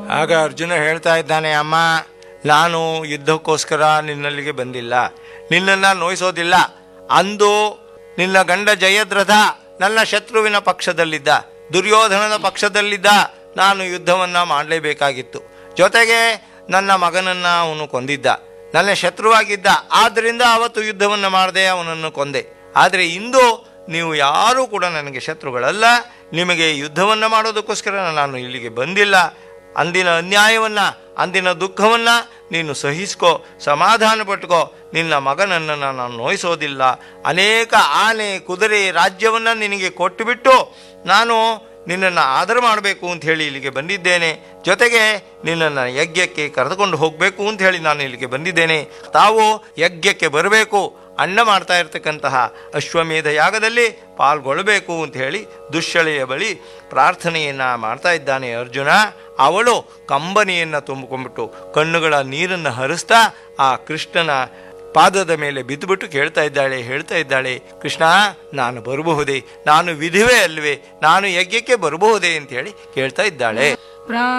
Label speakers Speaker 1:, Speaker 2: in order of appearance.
Speaker 1: ಆಗ ಅರ್ಜುನ ಹೇಳ್ತಾ ಇದ್ದಾನೆ ಅಮ್ಮ ನಾನು ಯುದ್ಧಕ್ಕೋಸ್ಕರ ನಿನ್ನಲ್ಲಿಗೆ ಬಂದಿಲ್ಲ ನಿನ್ನನ್ನು ನೋಯಿಸೋದಿಲ್ಲ ಅಂದು ನಿನ್ನ ಗಂಡ ಜಯದ್ರಥ ನನ್ನ ಶತ್ರುವಿನ ಪಕ್ಷದಲ್ಲಿದ್ದ ದುರ್ಯೋಧನನ ಪಕ್ಷದಲ್ಲಿದ್ದ ನಾನು ಯುದ್ಧವನ್ನ ಮಾಡಲೇಬೇಕಾಗಿತ್ತು ಜೊತೆಗೆ ನನ್ನ ಮಗನನ್ನ ಅವನು ಕೊಂದಿದ್ದ ನನ್ನ ಶತ್ರುವಾಗಿದ್ದ ಆದ್ದರಿಂದ ಅವತ್ತು ಯುದ್ಧವನ್ನ ಮಾಡದೆ ಅವನನ್ನು ಕೊಂದೆ ಆದರೆ ಇಂದು ನೀವು ಯಾರೂ ಕೂಡ ನನಗೆ ಶತ್ರುಗಳಲ್ಲ ನಿಮಗೆ ಯುದ್ಧವನ್ನ ಮಾಡೋದಕ್ಕೋಸ್ಕರ ನಾನು ಇಲ್ಲಿಗೆ ಬಂದಿಲ್ಲ ಅಂದಿನ ಅನ್ಯಾಯವನ್ನ ಅಂದಿನ ದುಃಖವನ್ನ ನೀನು ಸಹಿಸ್ಕೋ ಸಮಾಧಾನ ಪಟ್ಕೋ ನಿನ್ನ ಮಗನನ್ನು ನಾನು ನೋಯಿಸೋದಿಲ್ಲ ಅನೇಕ ಆನೆ ಕುದುರೆ ರಾಜ್ಯವನ್ನ ನಿನಗೆ ಕೊಟ್ಟುಬಿಟ್ಟು ನಾನು ನಿನ್ನನ್ನು ಆದರ ಮಾಡಬೇಕು ಅಂತ ಹೇಳಿ ಇಲ್ಲಿಗೆ ಬಂದಿದ್ದೇನೆ ಜೊತೆಗೆ ನಿನ್ನನ್ನು ಯಜ್ಞಕ್ಕೆ ಕರೆದುಕೊಂಡು ಹೋಗಬೇಕು ಅಂತ ಹೇಳಿ ನಾನು ಇಲ್ಲಿಗೆ ಬಂದಿದ್ದೇನೆ ತಾವು ಯಜ್ಞಕ್ಕೆ ಬರಬೇಕು ಅಣ್ಣ ಮಾಡ್ತಾ ಇರತಕ್ಕಂತಹ ಅಶ್ವಮೇಧ ಯಾಗದಲ್ಲಿ ಪಾಲ್ಗೊಳ್ಳಬೇಕು ಅಂತ ಹೇಳಿ ದುಶ್ಶಳೆಯ ಬಳಿ ಪ್ರಾರ್ಥನೆಯನ್ನ ಮಾಡ್ತಾ ಇದ್ದಾನೆ ಅರ್ಜುನ ಅವಳು ಕಂಬನಿಯನ್ನ ತುಂಬಿಕೊಂಡ್ಬಿಟ್ಟು ಕಣ್ಣುಗಳ ನೀರನ್ನು ಹರಿಸ್ತಾ ಆ ಕೃಷ್ಣನ ಪಾದದ ಮೇಲೆ ಬಿದ್ದುಬಿಟ್ಟು ಕೇಳ್ತಾ ಇದ್ದಾಳೆ ಹೇಳ್ತಾ ಇದ್ದಾಳೆ ಕೃಷ್ಣ ನಾನು ಬರಬಹುದೇ ನಾನು ವಿಧಿವೇ ಅಲ್ವೇ ನಾನು ಯಜ್ಞಕ್ಕೆ ಬರಬಹುದೇ ಅಂತ ಹೇಳಿ ಕೇಳ್ತಾ ಇದ್ದಾಳೆ
Speaker 2: ಪ್ರಾ